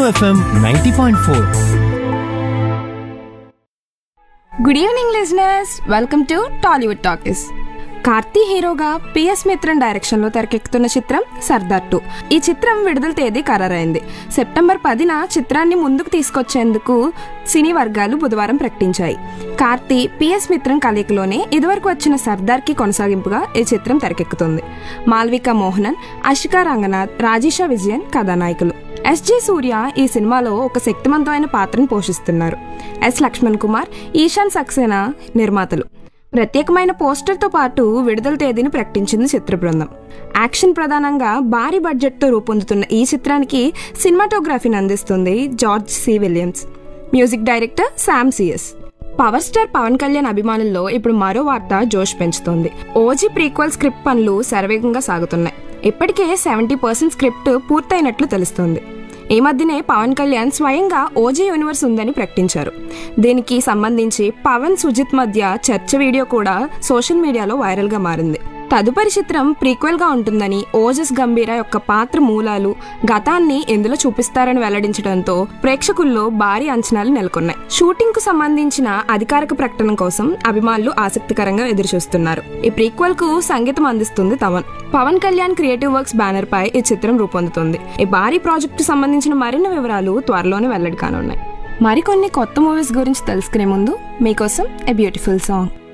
FM ninety point four good evening listeners welcome to Tollywood talkies Karthi హీరోగా PS Mithran direction లో తెరకెక్కుతున్న చిత్రం Sardar two ఈ చిత్రం విడుదల తేదీ ఖరారైంది సెప్టెంబర్ పదిన చిత్రాన్ని ముందుకు తీసుకొచ్చేందుకు సినీ వర్గాలు బుధవారం ప్రకటించాయి కార్తీ పిఎస్ మిత్రన్ కలయికలోనే ఇదివరకు వచ్చిన సర్దార్ కి కొనసాగింపుగా ఈ చిత్రం తెరకెక్కుతుంది మాల్విక మోహనన్ అషికా రంగనాథ్ రాజేషా విజయన్ కథానాయకులు ఎస్జే సూర్య ఈ సినిమాలో ఒక శక్తివంతమైన పాత్రను పోషిస్తున్నారు ఎస్ లక్ష్మణ్ కుమార్ ఈశాన్ సక్సేనా నిర్మాతలు ప్రత్యేకమైన పోస్టర్తో పాటు విడుదల తేదీని ప్రకటించింది చిత్ర బృందం యాక్షన్ ప్రధానంగా భారీ బడ్జెట్తో రూపొందుతున్న ఈ చిత్రానికి సినిమాటోగ్రఫీని అందిస్తుంది George C Williams music director Sam CS power star Pawan Kalyan అభిమానుల్లో ఇప్పుడు మరో వార్త జోష్ పెంచుతోంది ఓజీ ప్రీక్వల్ స్క్రిప్ట్ పనులు శరవేగంగా సాగుతున్నాయి ఇప్పటికే సెవెంటీ పర్సెంట్ స్క్రిప్ట్ పూర్తయినట్లు తెలుస్తోంది ఈ మధ్యనే పవన్ కళ్యాణ్ స్వయంగా ఓజీ యూనివర్స్ ఉందని ప్రకటించారు దీనికి సంబంధించి పవన్ సుజిత్ మధ్య చర్చ వీడియో కూడా సోషల్ మీడియాలో వైరల్గా మారింది తదుపరి చిత్రం ప్రీక్వెల్ గా ఉంటుందని ఓజస్ గంభీర యొక్క పాత్ర మూలాలు గతాన్ని ఎందులో చూపిస్తారని వెల్లడించడంతో ప్రేక్షకుల్లో భారీ అంచనాలు నెలకొన్నాయి షూటింగ్ కు సంబంధించిన అధికారిక ప్రకటన కోసం అభిమానులు ఆసక్తికరంగా ఎదురుచూస్తున్నారు ఈ ప్రీక్వెల్ కు సంగీతం అందిస్తుంది తవన్ Pawan Kalyan creative works banner పై ఈ చిత్రం రూపొందుతుంది ఈ భారీ ప్రాజెక్టు సంబంధించిన మరిన్ని వివరాలు త్వరలోనే వెల్లడి కానున్నాయి మరికొన్ని కొత్త మూవీస్ గురించి తెలుసుకునే ముందు మీకోసం ఏ బ్యూటిఫుల్ సాంగ్